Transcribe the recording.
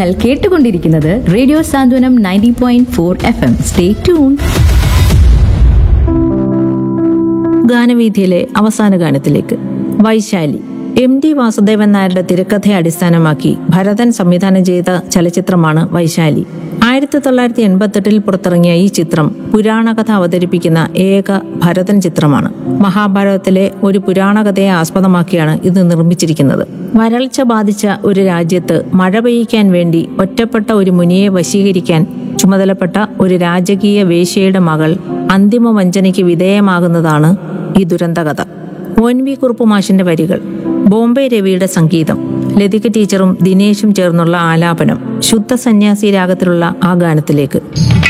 നിങ്ങൾ കേട്ടുകൊണ്ടിരിക്കുന്നത് radio Santhwanam ninety point four F M stay tune ഗാനവീഥിയിലെ അവസാന ഗാനത്തിലേക്ക് വൈശാലി എം ടി വാസുദേവൻ നായരുടെ തിരക്കഥയെ അടിസ്ഥാനമാക്കി ഭരതൻ സംവിധാനം ചെയ്ത ചലച്ചിത്രമാണ് വൈശാലി ആയിരത്തി തൊള്ളായിരത്തി എൺപത്തെട്ടിൽ പുറത്തിറങ്ങിയ ഈ ചിത്രം പുരാണകഥ അവതരിപ്പിക്കുന്ന ഏക ഭരതൻ ചിത്രമാണ് മഹാഭാരതത്തിലെ ഒരു പുരാണകഥയെ ആസ്പദമാക്കിയാണ് ഇത് നിർമ്മിച്ചിരിക്കുന്നത് വരൾച്ച ബാധിച്ച ഒരു രാജ്യത്ത് മഴ പെയ്യിക്കാൻ വേണ്ടി ഒറ്റപ്പെട്ട ഒരു മുനിയെ വശീകരിക്കാൻ ചുമതലപ്പെട്ട ഒരു രാജകീയ വേശ്യയുടെ മകൾ അന്തിമ വഞ്ചനയ്ക്ക് വിധേയമാകുന്നതാണ് ഈ ദുരന്തകഥ ഒ എൻ വി കുറുപ്പ് മാഷിന്റെ വരികൾ ബോംബെ രവിയുടെ സംഗീതം ലതിക ടീച്ചറും ദിനേശും ചേർന്നുള്ള ആലാപനം ശുദ്ധ സന്യാസി രാഗത്തിലുള്ള ആ ഗാനത്തിലേക്ക്